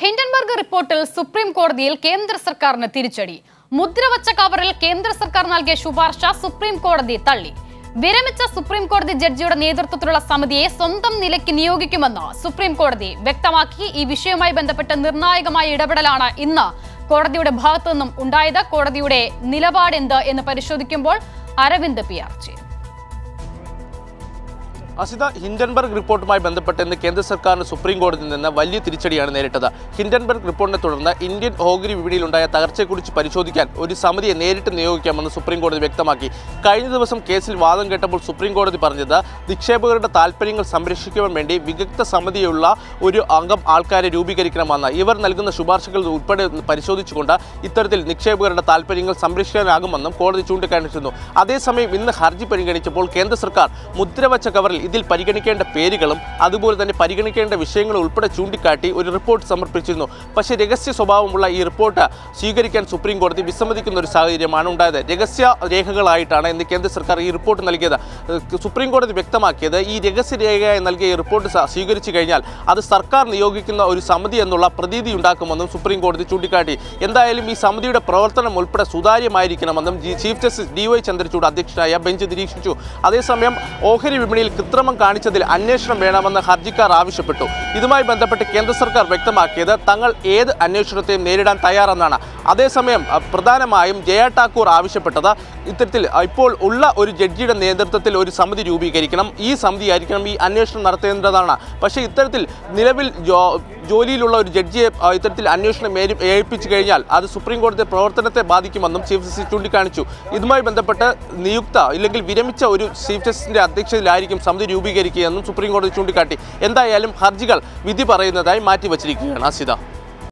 Hindenburg റിപ്പോർട്ടിൽ supreme കോടതിയിൽ കേന്ദ്ര സർക്കാരിന് തിരിച്ചടി മുദ്രവച്ച കവറിൽ കേന്ദ്ര സർക്കാർ നൽകിയ ശുപാർശ സുപ്രീം കോടതി തള്ളി വിരമിച്ച സുപ്രീം കോടതി ജഡ്ജിയുടെ നേതൃത്വത്തിലുള്ള സമിതിയെ സ്വന്തം നിലയ്ക്ക് നിയോഗിക്കുമെന്ന് സുപ്രീം കോടതി വ്യക്തമാക്കി ഈ വിഷയവുമായി ബന്ധപ്പെട്ട് നിർണായകമായ ഇടപെടലാണ് ഇന്ന് കോടതിയുടെ ഭാഗത്തു നിന്നും ഉണ്ടായത് കോടതിയുടെ നിലപാടെന്ത് എന്ന് പരിശോധിക്കുമ്പോൾ അരവിന്ദ് പി ആർ ചേരും അസിത ഹിൻഡൻബർഗ് റിപ്പോർട്ടുമായി ബന്ധപ്പെട്ട് ഇന്ന് കേന്ദ്ര സർക്കാരിന് സുപ്രീം കോടതിയിൽ നിന്ന് വലിയ തിരിച്ചടിയാണ് നേരിട്ടത് ഹിൻഡൻബർഗ് റിപ്പോർട്ടിനെ തുടർന്ന് ഇന്ത്യൻ ഓഹരി വിപണിയിലുണ്ടായ തകർച്ചയെക്കുറിച്ച് പരിശോധിക്കാൻ ഒരു സമിതിയെ നേരിട്ട് നിയോഗിക്കാമെന്ന് സുപ്രീം കോടതി വ്യക്തമാക്കി കഴിഞ്ഞ ദിവസം കേസിൽ വാദം കേട്ടപ്പോൾ സുപ്രീം കോടതി പറഞ്ഞത് നിക്ഷേപകരുടെ താൽപ്പര്യങ്ങൾ സംരക്ഷിക്കുവാൻ വേണ്ടി വിദഗ്ധ സമിതിയുള്ള ഒരു അംഗം ആൾക്കാരെ രൂപീകരിക്കണമെന്ന് ഇവർ നൽകുന്ന ശുപാർശകൾ ഉൾപ്പെടെ പരിശോധിച്ചുകൊണ്ട് ഇത്തരത്തിൽ നിക്ഷേപകരുടെ താൽപ്പര്യങ്ങൾ സംരക്ഷിക്കാനാകുമെന്നും കോടതി ചൂണ്ടിക്കാണിച്ചിരുന്നു അതേസമയം ഇന്ന് ഹർജി പരിഗണിച്ചപ്പോൾ കേന്ദ്ര സർക്കാർ മുദ്രവച്ച കവറിൽ ഇതിൽ പരിഗണിക്കേണ്ട പേരുകളും അതുപോലെ തന്നെ പരിഗണിക്കേണ്ട വിഷയങ്ങളും ഉൾപ്പെടെ ചൂണ്ടിക്കാട്ടി ഒരു റിപ്പോർട്ട് സമർപ്പിച്ചിരുന്നു പക്ഷേ രഹസ്യ സ്വഭാവമുള്ള ഈ റിപ്പോർട്ട് സ്വീകരിക്കാൻ സുപ്രീം കോടതി വിസമ്മതിക്കുന്ന ഒരു സാഹചര്യമാണ് ഉണ്ടായത് രഹസ്യ രേഖകളായിട്ടാണ് ഇന്ന് കേന്ദ്ര സർക്കാർ ഈ റിപ്പോർട്ട് നൽകിയത് ഏഹ് സുപ്രീം കോടതി വ്യക്തമാക്കിയത് ഈ രഹസ്യ രേഖയായി നൽകിയ ഈ റിപ്പോർട്ട് സ- സ്വീകരിച്ചു കഴിഞ്ഞാൽ അത് സർക്കാർ നിയോഗിക്കുന്ന ഒരു സമിതി എന്നുള്ള പ്രതീതി ഉണ്ടാക്കുമെന്നും സുപ്രീം കോടതി ചൂണ്ടിക്കാട്ടി എന്തായാലും ഈ സമിതിയുടെ പ്രവർത്തനം ഉൾപ്പെടെ സുതാര്യമായിരിക്കണമെന്നും ജി- chief justice D Y Chandrachud അധ്യക്ഷനായ ബെഞ്ച് നിരീക്ഷിച്ചു അതേസമയം ഓഹരി വിപണിയിൽ കൃത്രിമം കാണിച്ചതിൽ അന്വേഷണം വേണമെന്ന് ഹർജിക്കാർ ആവശ്യപ്പെട്ടു ഇതുമായി ബന്ധപ്പെട്ട് കേന്ദ്ര സർക്കാർ വ്യക്തമാക്കിയത് തങ്ങൾ ഏത് അന്വേഷണത്തെയും നേരിടാൻ തയ്യാറെന്നാണ് അതേസമയം അഹ്, പ്രധാനമായും ജയ ഠാക്കൂർ ആവശ്യപ്പെട്ടത് ഇത്തരത്തിൽ അഹ്, ഇപ്പോൾ ഉള്ള ഒരു ജഡ്ജിയുടെ നേതൃത്വത്തിൽ ഒരു സമിതി രൂപീകരിക്കണം ഈ സമിതി ആയിരിക്കണം ഈ അന്വേഷണം നടത്തേണ്ടതാണ് പക്ഷേ ഇത്തരത്തിൽ നിലവിൽ ജോ ജോലിയിലുള്ള ഒരു ജഡ്ജിയെ അഹ്, ഇത്തരത്തിൽ അന്വേഷണം ഏരി- ഏൽപ്പിച്ചു കഴിഞ്ഞാൽ അത് സുപ്രീം കോടതി പ്രവർത്തനത്തെ ബാധിക്കുമെന്നും ചീഫ് ജസ്റ്റിസ് ചൂണ്ടിക്കാണിച്ചു ഇതുമായി ബന്ധപ്പെട്ട് നിയുക്ത ഇല്ലെങ്കിൽ വിരമിച്ച ഒരു ചീഫ് ജസ്റ്റിസിന്റെ അധ്യക്ഷതയിലായിരിക്കും സമിതി രൂപീകരിക്കുകയെന്നും സുപ്രീം കോടതി ചൂണ്ടിക്കാട്ടി എന്തായാലും ഹർജികൾ വിധി പറയുന്നതായി മാറ്റിവച്ചിരിക്കുകയാണ് അസിത